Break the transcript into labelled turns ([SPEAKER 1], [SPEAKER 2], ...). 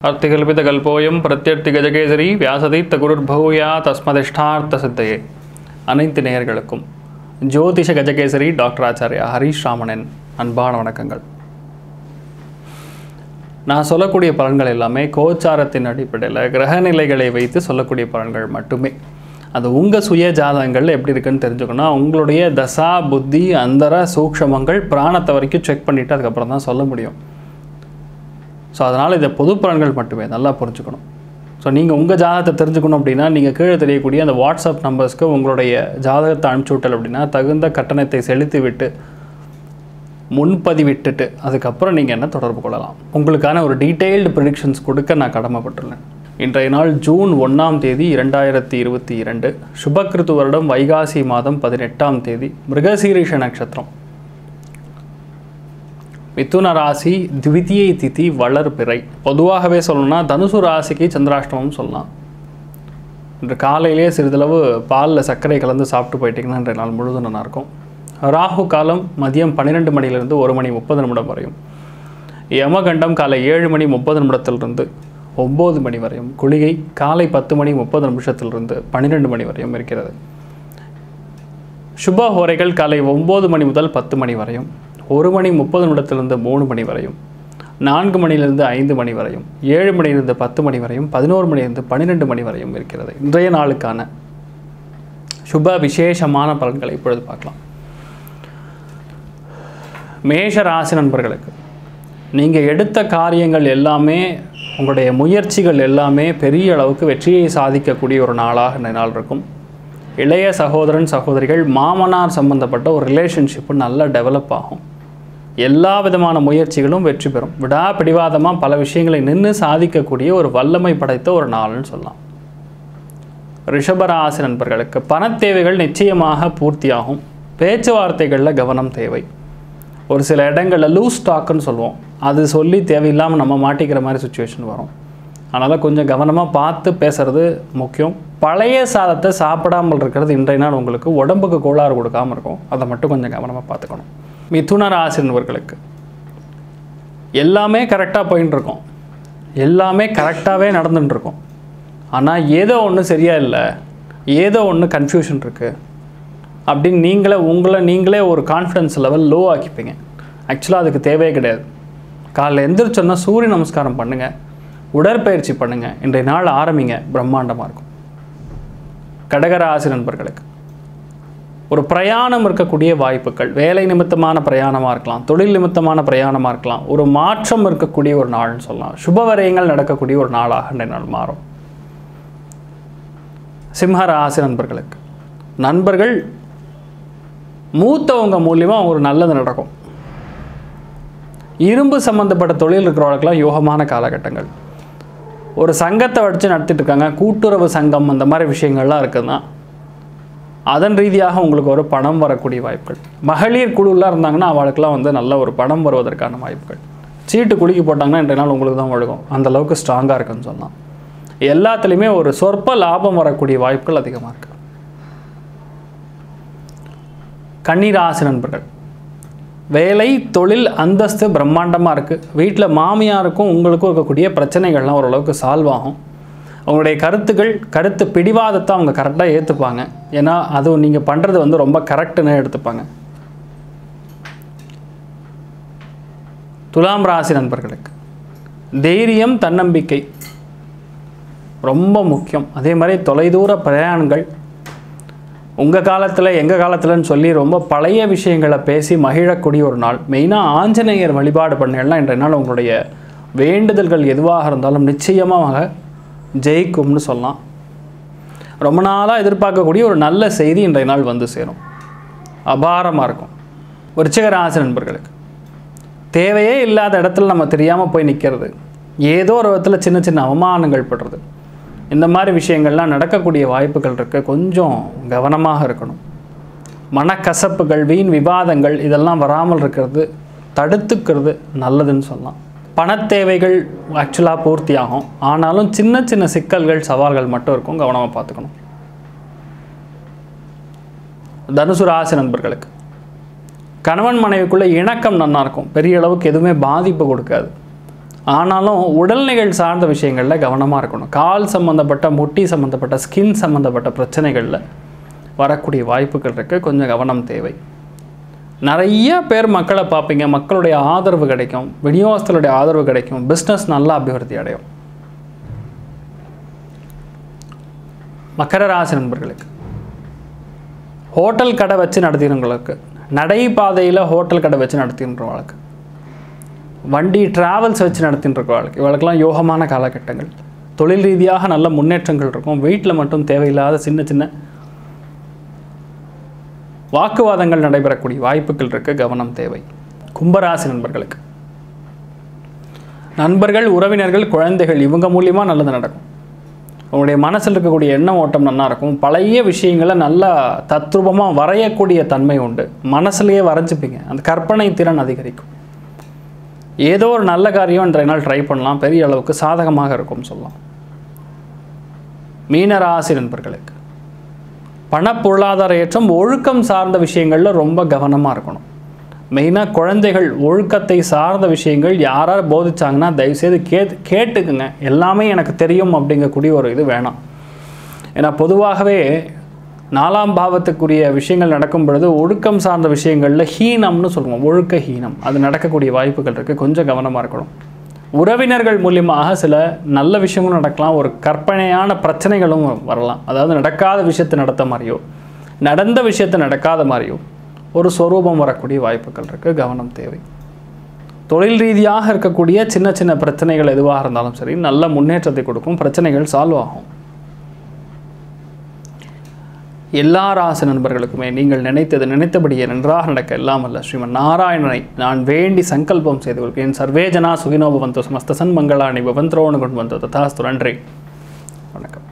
[SPEAKER 1] அர்த்திகல்பிதகல்போயம் பிரத்யர்த்தி கஜகேசரி வியாசதீர்த்த குருர்பூயா தஸ்மதிஷ்டார்த்த சித்தையே அனைத்து நேயர்களுக்கும் ஜோதிஷ கஜகேசரி டாக்டர் ஆச்சாரியா ஹரீஷ் ராமனின் அன்பான வணக்கங்கள் நான் சொல்லக்கூடிய பலன்கள் எல்லாமே கோச்சாரத்தின் அடிப்படையில் கிரகநிலைகளை வைத்து சொல்லக்கூடிய பலன்கள் மட்டுமே அது உங்கள் சுய ஜாதகங்கள் எப்படி இருக்குன்னு தெரிஞ்சுக்கணும் உங்களுடைய தசா புத்தி அந்தர சூக்ஷமங்கள் பிராணத்தை வரைக்கும் செக் பண்ணிவிட்டு அதுக்கப்புறம் தான் சொல்ல முடியும் ஸோ அதனால் இதை பொது பலன்கள் மட்டுமே நல்லா புரிஞ்சுக்கணும் ஸோ நீங்கள் உங்கள் ஜாதகத்தை தெரிஞ்சுக்கணும் அப்படின்னா நீங்கள் கீழே தெரியக்கூடிய அந்த வாட்ஸ்அப் நம்பர்ஸ்க்கு உங்களுடைய ஜாதகத்தை அனுப்பிச்சி விட்டல் அப்படின்னா தகுந்த கட்டணத்தை செலுத்தி விட்டு முன்பதிவிட்டுட்டு அதுக்கப்புறம் நீங்கள் என்ன தொடர்பு கொள்ளலாம் உங்களுக்கான ஒரு டீட்டெயில்டு ப்ரிடிக்ஷன்ஸ் கொடுக்க நான் கடமைப்பட்டுள்ளேன் இன்றைய நாள் ஜூன் ஒன்றாம் தேதி இரண்டாயிரத்தி இருபத்தி இரண்டு சுபகிருத்து வருடம் வைகாசி மாதம் பதினெட்டாம் தேதி மிருகசீரிஷ நட்சத்திரம் மிதுன ராசி திவிதியை திதி வளர்பிறை பொதுவாகவே சொல்லணும்னா தனுசு ராசிக்கு சந்திராஷ்டமம் சொல்லலாம் இன்று காலையிலே சிறிதளவு பாலில் சர்க்கரை கலந்து சாப்பிட்டு போயிட்டீங்கன்னா இன்றைய நாள் முழுதும் நல்லா இருக்கும் ராகு காலம் மதியம் பன்னிரெண்டு மணியிலிருந்து ஒரு மணி முப்பது நிமிடம் வரையும் யமகண்டம் காலை ஏழு மணி முப்பது நிமிடத்திலிருந்து ஒம்பது மணி வரையும் குளிகை காலை பத்து மணி முப்பது நிமிஷத்திலிருந்து பன்னிரெண்டு மணி வரையும் இருக்கிறது சுப ஹோரைகள் காலை ஒம்பது மணி முதல் பத்து மணி வரையும் ஒரு மணி முப்பது நிமிடத்திலிருந்து மூணு மணி வரையும் நான்கு மணியிலிருந்து ஐந்து மணி வரையும் ஏழு மணியிலிருந்து பத்து மணி வரையும் பதினோரு மணியிலிருந்து பன்னிரெண்டு மணி வரையும் இருக்கிறது இன்றைய நாளுக்கான சுப விசேஷமான பலன்களை இப்பொழுது பார்க்கலாம் மேஷ ராசி நண்பர்களுக்கு நீங்கள் எடுத்த காரியங்கள் எல்லாமே உங்களுடைய முயற்சிகள் எல்லாமே பெரிய அளவுக்கு வெற்றியை சாதிக்கக்கூடிய ஒரு நாளாக இந்த நாள் இருக்கும் இளைய சகோதரன் சகோதரிகள் மாமனார் சம்பந்தப்பட்ட ஒரு ரிலேஷன்ஷிப்பு நல்லா டெவலப் ஆகும் எல்லா விதமான முயற்சிகளும் வெற்றி பெறும் விடாபிடிவாதமாக பல விஷயங்களை நின்று சாதிக்கக்கூடிய ஒரு வல்லமை படைத்த ஒரு நாள்னு சொல்லலாம் ரிஷபராசி நண்பர்களுக்கு பணத் தேவைகள் நிச்சயமாக பூர்த்தியாகும் பேச்சுவார்த்தைகளில் கவனம் தேவை ஒரு சில இடங்களில் லூஸ் ஸ்டாக்குன்னு சொல்லுவோம் அது சொல்லி தேவையில்லாமல் நம்ம மாட்டிக்கிற மாதிரி சுச்சுவேஷன் வரும் அதனால் கொஞ்சம் கவனமாக பார்த்து பேசுகிறது முக்கியம் பழைய சாதத்தை சாப்பிடாமல் இருக்கிறது இன்றைய நாள் உங்களுக்கு உடம்புக்கு கோளாறு கொடுக்காமல் இருக்கும் அதை மட்டும் கொஞ்சம் கவனமாக பார்த்துக்கணும் மிதுன ராசினவர்களுக்கு எல்லாமே கரெக்டாக போயின்னு இருக்கோம் எல்லாமே கரெக்டாகவே நடந்துட்டு இருக்கோம் ஆனால் ஏதோ ஒன்று சரியா இல்லை ஏதோ ஒன்று கன்ஃபியூஷன் இருக்குது அப்படின்னு நீங்களே உங்களை நீங்களே ஒரு கான்ஃபிடன்ஸ் லெவல் லோ ஆக்கிப்பீங்க ஆக்சுவலாக அதுக்கு தேவையே கிடையாது காலைல எந்திரிச்சோன்னா சூரிய நமஸ்காரம் பண்ணுங்கள் உடற்பயிற்சி பண்ணுங்கள் இன்றைய நாள் ஆரம்பிங்க பிரம்மாண்டமாக இருக்கும் கடகராசி நண்பர்களுக்கு ஒரு பிரயாணம் இருக்கக்கூடிய வாய்ப்புகள் வேலை நிமித்தமான பிரயாணமாக இருக்கலாம் தொழில் நிமித்தமான பிரயாணமாக இருக்கலாம் ஒரு மாற்றம் இருக்கக்கூடிய ஒரு நாள்னு சொல்லலாம் சுபவரயங்கள் நடக்கக்கூடிய ஒரு நாளாக இன்றைய நாள் மாறும் சிம்ம ராசி நண்பர்களுக்கு நண்பர்கள் மூத்தவங்க மூலியமாக ஒரு நல்லது நடக்கும் இரும்பு சம்மந்தப்பட்ட தொழில் இருக்கிறவங்களுக்கெல்லாம் யோகமான காலகட்டங்கள் ஒரு சங்கத்தை வச்சு நடத்திட்டு இருக்காங்க கூட்டுறவு சங்கம் அந்த மாதிரி விஷயங்கள்லாம் இருக்குதுன்னா அதன் ரீதியாக உங்களுக்கு ஒரு பணம் வரக்கூடிய வாய்ப்புகள் மகளிர் குழுலாம் இருந்தாங்கன்னா அவளுக்கெல்லாம் வந்து நல்ல ஒரு பணம் வருவதற்கான வாய்ப்புகள் சீட்டு குலுக்கி போட்டாங்கன்னா இன்றைய நாள் உங்களுக்கு தான் ஒழுகும் அந்த அளவுக்கு ஸ்ட்ராங்காக இருக்குன்னு சொல்லலாம் எல்லாத்துலேயுமே ஒரு சொற்ப லாபம் வரக்கூடிய வாய்ப்புகள் அதிகமாக இருக்குது கன்னிராசி நண்பர்கள் வேலை தொழில் அந்தஸ்து பிரம்மாண்டமாக இருக்குது வீட்டில் மாமியாருக்கும் உங்களுக்கும் இருக்கக்கூடிய பிரச்சனைகள்லாம் ஓரளவுக்கு சால்வ் ஆகும் உங்களுடைய கருத்துக்கள் கருத்து பிடிவாதத்தை அவங்க கரெக்டாக ஏற்றுப்பாங்க ஏன்னா அதுவும் நீங்கள் பண்ணுறது வந்து ரொம்ப கரெக்டுன்னு எடுத்துப்பாங்க துலாம் ராசி நண்பர்களுக்கு தைரியம் தன்னம்பிக்கை ரொம்ப முக்கியம் அதே மாதிரி தொலைதூர பிரயாணங்கள் உங்கள் காலத்தில் எங்கள் காலத்தில்னு சொல்லி ரொம்ப பழைய விஷயங்களை பேசி மகிழக்கூடிய ஒரு நாள் மெயினாக ஆஞ்சநேயர் வழிபாடு பண்ணலாம் இன்றைய நாள் உங்களுடைய வேண்டுதல்கள் எதுவாக இருந்தாலும் நிச்சயமாக ஜெயிக்கும்னு சொல்லலாம் ரொம்ப நாளாக எதிர்பார்க்கக்கூடிய ஒரு நல்ல செய்தி இன்றைய நாள் வந்து சேரும் அபாரமாக இருக்கும் விருச்சிக ராசி நண்பர்களுக்கு தேவையே இல்லாத இடத்துல நம்ம தெரியாமல் போய் நிற்கிறது ஏதோ ஒரு விதத்தில் சின்ன சின்ன அவமானங்கள் படுறது இந்த மாதிரி விஷயங்கள்லாம் நடக்கக்கூடிய வாய்ப்புகள் இருக்குது கொஞ்சம் கவனமாக இருக்கணும் மனக்கசப்புகள் வீண் விவாதங்கள் இதெல்லாம் வராமல் இருக்கிறது தடுத்துக்கிறது நல்லதுன்னு சொல்லலாம் பணத்தேவைகள் ஆக்சுவலாக பூர்த்தியாகும் ஆனாலும் சின்ன சின்ன சிக்கல்கள் சவால்கள் மட்டும் இருக்கும் கவனமாக பார்த்துக்கணும் தனுசு ராசி நண்பர்களுக்கு கணவன் மனைவிக்குள்ளே இணக்கம் நல்லா இருக்கும் பெரிய அளவுக்கு எதுவுமே பாதிப்பு கொடுக்காது ஆனாலும் உடல்நிகள் சார்ந்த விஷயங்களில் கவனமாக இருக்கணும் கால் சம்மந்தப்பட்ட முட்டி சம்மந்தப்பட்ட ஸ்கின் சம்மந்தப்பட்ட பிரச்சனைகளில் வரக்கூடிய வாய்ப்புகள் இருக்குது கொஞ்சம் கவனம் தேவை நிறைய பேர் மக்களை பார்ப்பீங்க மக்களுடைய ஆதரவு கிடைக்கும் விநியோகஸ்தருடைய ஆதரவு கிடைக்கும் பிஸ்னஸ் நல்லா அபிவிருத்தி அடையும் மக்கர ராசி நண்பர்களுக்கு ஹோட்டல் கடை வச்சு நடத்தினவங்களுக்கு நடைபாதையில் ஹோட்டல் கடை வச்சு நடத்தின்றவங்களுக்கு வண்டி டிராவல்ஸ் வச்சு நடத்தின்றவங்களுக்கு இவளுக்கெல்லாம் யோகமான காலகட்டங்கள் தொழில் ரீதியாக நல்ல முன்னேற்றங்கள் இருக்கும் வீட்டில் மட்டும் தேவையில்லாத சின்ன சின்ன வாக்குவாதங்கள் நடைபெறக்கூடிய வாய்ப்புகள் இருக்க கவனம் தேவை கும்பராசி நண்பர்களுக்கு நண்பர்கள் உறவினர்கள் குழந்தைகள் இவங்க மூலியமாக நல்லது நடக்கும் உங்களுடைய மனசில் இருக்கக்கூடிய எண்ண ஓட்டம் நல்லா இருக்கும் பழைய விஷயங்களை நல்லா தத்ரூபமாக வரையக்கூடிய தன்மை உண்டு மனசுலயே வரைஞ்சிப்பீங்க அந்த கற்பனை திறன் அதிகரிக்கும் ஏதோ ஒரு நல்ல காரியம் இன்றைய நாள் ட்ரை பண்ணலாம் பெரிய அளவுக்கு சாதகமாக இருக்கும் சொல்லலாம் மீனராசி நண்பர்களுக்கு பண பொருளாதார ஏற்றம் ஒழுக்கம் சார்ந்த விஷயங்களில் ரொம்ப கவனமாக இருக்கணும் மெயினாக குழந்தைகள் ஒழுக்கத்தை சார்ந்த விஷயங்கள் யாரார் போதிச்சாங்கன்னா தயவுசெய்து கே கேட்டுக்குங்க எல்லாமே எனக்கு தெரியும் அப்படிங்கக்கூடிய ஒரு இது வேணாம் ஏன்னா பொதுவாகவே நாலாம் பாவத்துக்குரிய விஷயங்கள் நடக்கும் பொழுது ஒழுக்கம் சார்ந்த விஷயங்களில் ஹீனம்னு சொல்லுவோம் ஒழுக்க ஹீனம் அது நடக்கக்கூடிய வாய்ப்புகள் இருக்குது கொஞ்சம் கவனமாக இருக்கணும் உறவினர்கள் மூலியமாக சில நல்ல விஷயங்களும் நடக்கலாம் ஒரு கற்பனையான பிரச்சனைகளும் வரலாம் அதாவது நடக்காத விஷயத்தை நடத்த மாதிரியோ நடந்த விஷயத்தை நடக்காத மாதிரியோ ஒரு ஸ்வரூபம் வரக்கூடிய வாய்ப்புகள் இருக்குது கவனம் தேவை தொழில் ரீதியாக இருக்கக்கூடிய சின்ன சின்ன பிரச்சனைகள் எதுவாக இருந்தாலும் சரி நல்ல முன்னேற்றத்தை கொடுக்கும் பிரச்சனைகள் சால்வ் ஆகும் எல்லா ராசி நண்பர்களுக்குமே நீங்கள் நினைத்தது நினைத்தபடியே நன்றாக நடக்க எல்லாம் அல்ல ஸ்ரீமன் நாராயணனை நான் வேண்டி சங்கல்பம் செய்து கொள்கிறேன் சர்வே ஜனா சுகினோ பவந்தோ சமஸ்த சன்மங்களாணி பவந்திரோணு கொண்டு வந்தோ ததாஸ்து நன்றி வணக்கம்